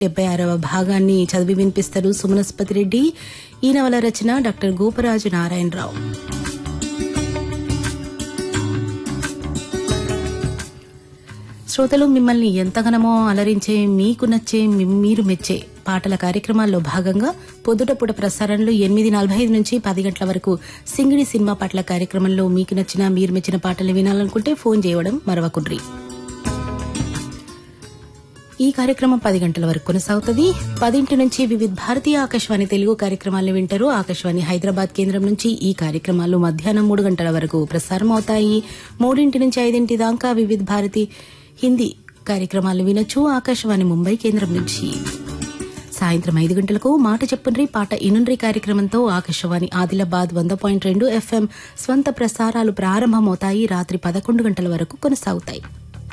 డెబ్బై ఆరవ భాగాన్ని చదివి వినిపిస్తారు సుమనస్పతి రెడ్డి ఈ నవల రచన డాక్టర్ గోపరాజు నారాయణరావు శ్రోతలు మిమ్మల్ని ఎంతగానో అలరించే మీకు నచ్చే మీ- మీరు మెచ్చే పాటల కార్యక్రమాల్లో భాగంగా పొద్దుటపూట ప్రసారంలో ఎనిమిది నలభై ఐదు నుంచి పది గంటల వరకు సింగిడి సినిమా పాటల కార్యక్రమంలో మీకు నచ్చిన మీరు మెచ్చిన పాటలు వినాలనుకుంటే ఫోన్ చేయడం మరవకుండ్రి ఈ కార్యక్రమం పది గంటల వరకు కొనసాగుతుంది పదింటి నుంచి వివిధ భారతీయ ఆకాశవాణి తెలుగు కార్యక్రమాలను వింటారు ఆకాశవాణి హైదరాబాద్ కేంద్రం నుంచి ఈ కార్యక్రమాలు మధ్యాహ్నం మూడు గంటల వరకు ప్రసారం అవుతాయి మూడింటి నుంచి ఐదింటి దాకా వివిధ భారతి హిందీ కార్యక్రమాలు వినొచ్చు ఆకాశవాణి ముంబై కేంద్రం నుంచి సాయంత్రం ఐదు గంటలకు మాట చెప్పుండ్రి పాట ఇనుండ్రి కార్యక్రమంతో ఆకాశవాణి ఆదిలాబాద్ వంద పాయింట్ రెండు ఎఫ్ఎం స్వంత ప్రసారాలు ప్రారంభమవుతాయి రాత్రి పదకొండు గంటల వరకు కొనసాగుతాయి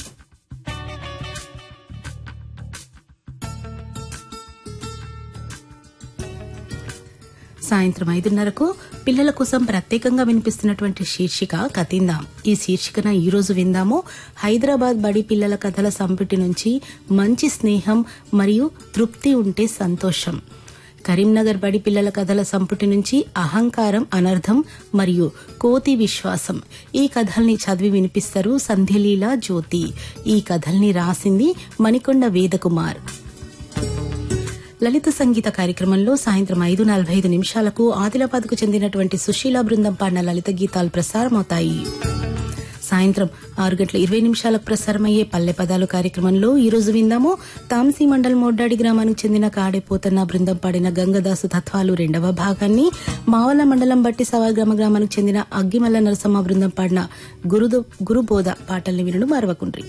సాయంత్రం ఐదున్నరకు పిల్లల కోసం ప్రత్యేకంగా వినిపిస్తున్నటువంటి శీర్షిక కథిందాం ఈ శీర్షికన ఈ రోజు విందాము హైదరాబాద్ బడి పిల్లల కథల సంపుటి నుంచి మంచి స్నేహం మరియు తృప్తి ఉంటే సంతోషం కరీంనగర్ బడి పిల్లల కథల సంపుటి నుంచి అహంకారం అనర్థం మరియు కోతి విశ్వాసం ఈ కథల్ని చదివి వినిపిస్తారు సంధ్యలీల జ్యోతి ఈ కథల్ని రాసింది మణికొండ వేదకుమార్ లలిత సంగీత కార్యక్రమంలో సాయంత్రం ఐదు నలభై ఐదు నిమిషాలకు ఆదిలాబాద్ కు చెందినటువంటి సుశీల బృందం పాడిన లలిత గీతాలు ప్రసారమవుతాయి సాయంత్రం ఆరు గంటల ఇరవై నిమిషాలకు ప్రసారమయ్యే పల్లె పదాలు కార్యక్రమంలో ఈ రోజు విందాము తాంసీ మండల్ మోడ్డాడి గ్రామానికి చెందిన కాడేపోతన్న బృందం పాడిన గంగదాసు తత్వాలు రెండవ భాగాన్ని మావల మండలం బట్టి సవాగ్రామ గ్రామానికి చెందిన అగ్గిమల్ల నరసమ్మ బృందం పాడిన గురుదో గురుబోధ పాటల్ని వినడం మరవకుండ్రి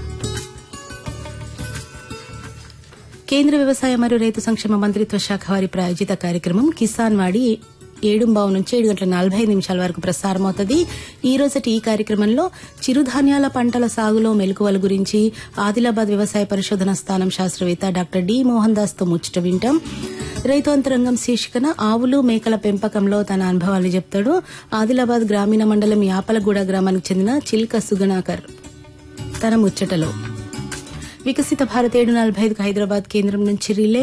కేంద్ర వ్యవసాయ మరియు రైతు సంక్షేమ మంత్రిత్వ శాఖ వారి ప్రాయోజిత కార్యక్రమం కిసాన్ వాడి ఏడుంబావు నుంచి ఏడు గంటల నలభై ఐదు నిమిషాల వరకు ప్రసారమవుతుంది ఈ రోజటి ఈ కార్యక్రమంలో చిరుధాన్యాల పంటల సాగులో మెలకువల గురించి ఆదిలాబాద్ వ్యవసాయ పరిశోధన స్థానం శాస్త్రవేత్త డాక్టర్ డి మోహన్ దాస్ తో ముచ్చట వింటాం రైతు అంతరంగం శీర్షికన ఆవులు మేకల పెంపకంలో తన అనుభవాలు చెప్తాడు ఆదిలాబాద్ గ్రామీణ మండలం యాపలగూడ గ్రామానికి చెందిన చిల్క సుగనాకర్ తన ముచ్చటలో వికసిత భారత్ ఏడు నలభై ఐదుకు హైదరాబాద్ కేంద్రం నుంచి రిలే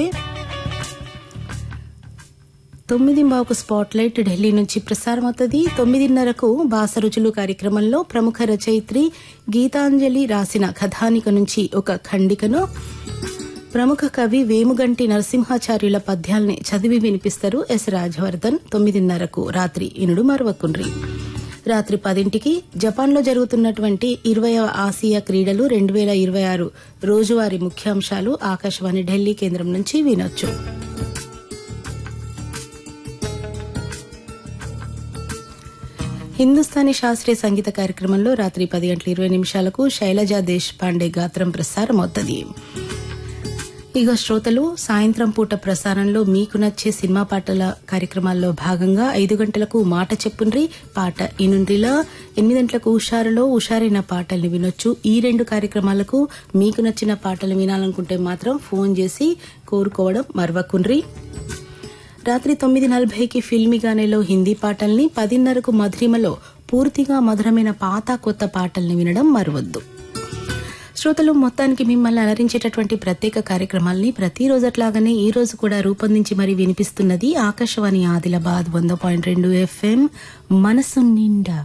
తొమ్మిది బావుకు స్పాట్ లైట్ ఢిల్లీ నుంచి ప్రసారం అవుతుంది తొమ్మిదిన్నరకు బాసరుచులు కార్యక్రమంలో ప్రముఖ రచయిత్రి గీతాంజలి రాసిన కథానిక నుంచి ఒక ఖండికను ప్రముఖ కవి వేముగంటి నరసింహాచార్యుల పద్యాల్ని చదివి వినిపిస్తారు ఎస్ రాజవర్ధన్ తొమ్మిదిన్నరకు రాత్రి ఇనుడు మరవకుండ్రి రాత్రి పదింటికి జపాన్లో జరుగుతున్నటువంటి ఇరవైవ ఆసియా క్రీడలు రెండు వేల ఇరవై ఆరు రోజువారీ ముఖ్యాంశాలు ఆకాశవాణి ఢిల్లీ కేంద్రం నుంచి వినొచ్చు హిందుస్థానీ శాస్త్రీయ సంగీత కార్యక్రమంలో రాత్రి పది గంటల ఇరవై నిమిషాలకు శైలజా దేశ్ పాండే గాత్రం ప్రసారం అవుతుంది ఇక శ్రోతలు సాయంత్రం పూట ప్రసారంలో మీకు నచ్చే సినిమా పాటల కార్యక్రమాల్లో భాగంగా ఐదు గంటలకు మాట చెప్పుండ్రి పాట ఇనుండ్రిలో ఎనిమిది గంటలకు ఉషారులో ఉషారైన పాటల్ని వినొచ్చు ఈ రెండు కార్యక్రమాలకు మీకు నచ్చిన పాటలు వినాలనుకుంటే మాత్రం ఫోన్ చేసి కోరుకోవడం మర్వకుండ్రి రాత్రి తొమ్మిది నలభైకి ఫిల్మీ గానేలో హిందీ పాటల్ని పదిన్నరకు మధురిమలో పూర్తిగా మధురమైన పాత కొత్త పాటల్ని వినడం మరవద్దు శ్రోతలు మొత్తానికి మిమ్మల్ని అలరించేటటువంటి ప్రత్యేక కార్యక్రమాల్ని ప్రతిరోజు అట్లాగానే ఈ రోజు కూడా రూపొందించి మరి వినిపిస్తున్నది ఆకాశవాణి ఆదిలాబాద్ వంద పాయింట్ రెండు ఎఫ్ఎం మనసు నిండా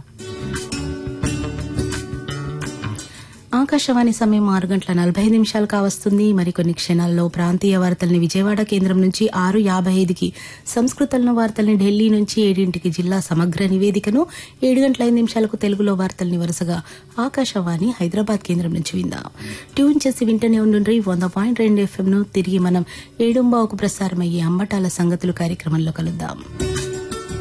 ఆకాశవాణి సమయం ఆరు గంటల నలభై ఐదు నిమిషాలు కావస్తుంది మరికొన్ని క్షణాల్లో ప్రాంతీయ వార్తల్ని విజయవాడ కేంద్రం నుంచి ఆరు యాభై ఐదుకి సంస్కృతంలో వార్తల్ని ఢిల్లీ నుంచి ఏడింటికి జిల్లా సమగ్ర నివేదికను ఏడు గంటల ఐదు నిమిషాలకు తెలుగులో వార్తల్ని వరుసగా ఆకాశవాణి హైదరాబాద్ కేంద్రం నుంచి విందాం ట్యూన్ చేసి వింటనే ఉండుండ్రి వంద పాయింట్ రెండు ఎఫ్ఎం ను తిరిగి మనం ఏడుంబావుకు ప్రసారమయ్యే అంబటాల సంగతులు కార్యక్రమంలో కలుద్దాం